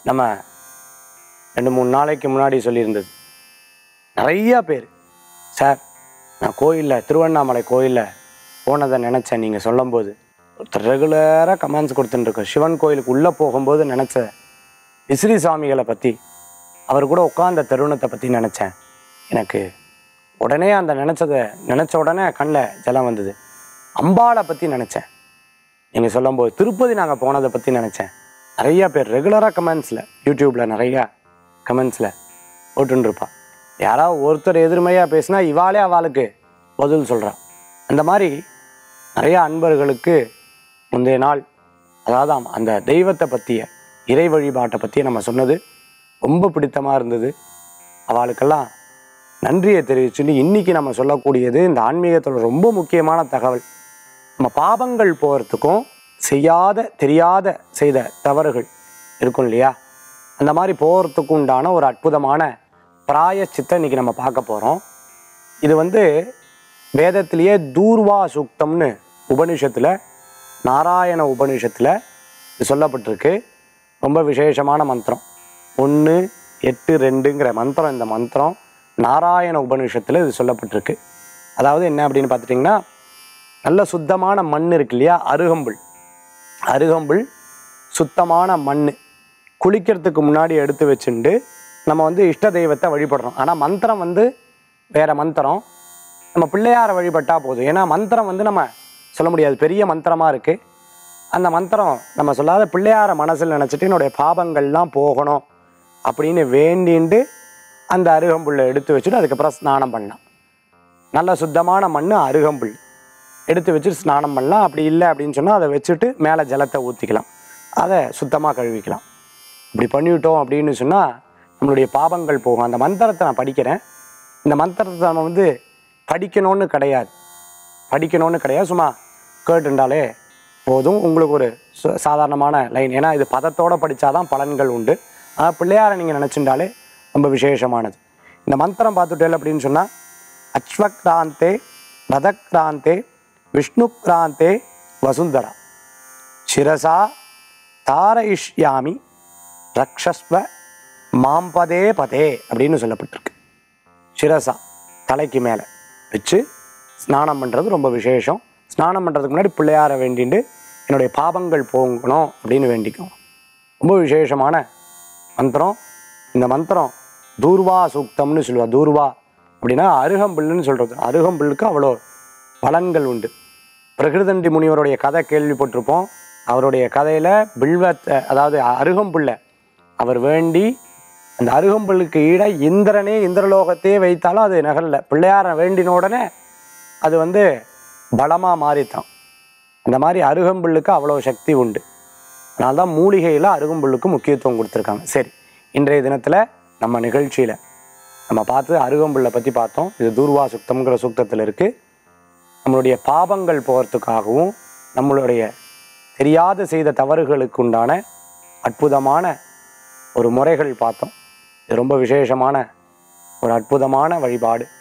நம்ம ரெண்டு மூணு நாளைக்கு முன்னாடி சொல்லியிருந்தது நிறையா பேர் சார் நான் கோயிலில் திருவண்ணாமலை கோயிலில் போனதை நினச்சேன் நீங்கள் சொல்லும்போது ஒருத்தர் ரெகுலராக கமெண்ட்ஸ் கொடுத்துட்டுருக்கோம் சிவன் கோயிலுக்கு உள்ளே போகும்போது நினச்ச விசிறி சாமிகளை பற்றி அவர் கூட உட்கார்ந்த தருணத்தை பற்றி நினச்சேன் எனக்கு உடனே அந்த நினச்சதை நினச்ச உடனே கண்ணில் ஜலம் வந்தது அம்பாளை பற்றி நினச்சேன் நீங்கள் சொல்லும்போது திருப்பதி நாங்கள் போனதை பற்றி நினச்சேன் நிறையா பேர் ரெகுலராக கமெண்ட்ஸில் யூடியூப்பில் நிறையா கமெண்ட்ஸில் போட்டுருப்பா யாராவது ஒருத்தர் எதிர்மையாக பேசினா இவாளே அவளுக்கு பதில் சொல்கிறா அந்த மாதிரி நிறைய அன்பர்களுக்கு முந்தைய நாள் அதாவது ஆம், அந்த தெய்வத்தை பற்றிய இறை வழிபாட்டை பற்றி நம்ம சொன்னது ரொம்ப பிடித்தமாக இருந்தது அவளுக்கெல்லாம் நன்றியை தெரிவிச்சுன்னு இன்னைக்கு நம்ம சொல்லக்கூடியது இந்த ஆன்மீகத்தில் ரொம்ப முக்கியமான தகவல் நம்ம பாவங்கள் போகிறதுக்கும் செய்யாத தெரியாத செய்த தவறுகள் இருக்கும் இல்லையா அந்த மாதிரி போகிறதுக்கு உண்டான ஒரு அற்புதமான பிராயச்சித்தை இன்னைக்கு நம்ம பார்க்க போகிறோம் இது வந்து வேதத்திலேயே தூர்வா சூக்தம்னு உபனிஷத்தில் நாராயண உபனிஷத்தில் இது சொல்லப்பட்டிருக்கு ரொம்ப விசேஷமான மந்திரம் ஒன்று எட்டு ரெண்டுங்கிற மந்திரம் இந்த மந்திரம் நாராயண உபனிஷத்தில் இது சொல்லப்பட்டிருக்கு அதாவது என்ன அப்படின்னு பார்த்துட்டிங்கன்னா நல்ல சுத்தமான மண் இருக்கு இல்லையா அருகம்புல் அருகம்புல் சுத்தமான மண் குளிக்கிறதுக்கு முன்னாடி எடுத்து வச்சுண்டு நம்ம வந்து இஷ்ட தெய்வத்தை வழிபடுறோம் ஆனால் மந்திரம் வந்து வேற மந்திரம் நம்ம பிள்ளையாரை வழிபட்டா போதும் ஏன்னா மந்திரம் வந்து நம்ம சொல்ல முடியாது பெரிய மந்திரமாக இருக்குது அந்த மந்திரம் நம்ம சொல்லாத பிள்ளையார மனசில் நினச்சிட்டு என்னுடைய பாபங்கள்லாம் போகணும் அப்படின்னு வேண்டிண்டு அந்த அருகம்புல்லை எடுத்து வச்சுட்டு அதுக்கப்புறம் ஸ்நானம் பண்ணலாம் நல்ல சுத்தமான மண் அருகம்புல் எடுத்து வச்சுட்டு ஸ்நானம் பண்ணலாம் அப்படி இல்லை அப்படின்னு சொன்னால் அதை வச்சுட்டு மேலே ஜலத்தை ஊற்றிக்கலாம் அதை சுத்தமாக கழுவிக்கலாம் இப்படி பண்ணிவிட்டோம் அப்படின்னு சொன்னால் நம்மளுடைய பாவங்கள் போகும் அந்த மந்திரத்தை நான் படிக்கிறேன் இந்த மந்திரத்தை நம்ம வந்து படிக்கணும்னு கிடையாது படிக்கணும்னு கிடையாது சும்மா கேட்டுண்டாலே போதும் உங்களுக்கு ஒரு சு- சாதாரணமான லைன் ஏன்னா இது பதத்தோட படித்தாதான் பலன்கள் உண்டு ஆனால் பிள்ளையாரை நீங்கள் நினச்சிண்டாலே ரொம்ப விசேஷமானது இந்த மந்திரம் பார்த்துட்டேல் அப்படின்னு சொன்னால் அஸ்வக்ராந்தே ரதக்ராந்தே விஷ்ணுக்ராந்தே வசுந்தரா சிரசா தாரயிஷ்யாமி ரக்ஷஸ்வ மாம்பதே பதே அப்படின்னு சொல்லப்பட்டிருக்கு சிரசா தலைக்கு மேலே வச்சு ஸ்நானம் பண்ணுறது ரொம்ப விசேஷம் ஸ்நானம் பண்ணுறதுக்கு முன்னாடி பிள்ளையார வேண்டிண்டு என்னுடைய பாபங்கள் போகணும் அப்படின்னு வேண்டிக்கும் ரொம்ப விசேஷமான மந்திரம் இந்த மந்திரம் தூர்வா சூக்தம்னு சொல்லுவா தூர்வா அப்படின்னா அருகம்புல்லுன்னு சொல்கிறது அருகம்புல்லுக்கு அவ்வளோ பலன்கள் உண்டு பிரகிருதண்டி முனிவருடைய கதை கேள்விப்பட்டிருப்போம் அவருடைய கதையில் பில்வத்தை அதாவது அருகம்புல்லை அவர் வேண்டி அந்த அருகம்புல்லுக்கு ஈட இந்திரனே இந்திரலோகத்தையே வைத்தாலும் அது நகரல பிள்ளையார வேண்டின உடனே அது வந்து பலமாக மாறித்தான் அந்த மாதிரி அருகம்புல்லுக்கு அவ்வளோ சக்தி உண்டு அதனால தான் மூலிகையில் அருகம்புல்லுக்கு முக்கியத்துவம் கொடுத்துருக்காங்க சரி இன்றைய தினத்தில் நம்ம நிகழ்ச்சியில் நம்ம பார்த்து அருகம்புல்லை பற்றி பார்த்தோம் இது தூர்வா சுத்தம்ங்கிற சுத்தத்தில் இருக்குது நம்மளுடைய பாவங்கள் போகிறதுக்காகவும் நம்மளுடைய தெரியாத செய்த தவறுகளுக்கு உண்டான அற்புதமான ஒரு முறைகள் பார்த்தோம் இது ரொம்ப விசேஷமான ஒரு அற்புதமான வழிபாடு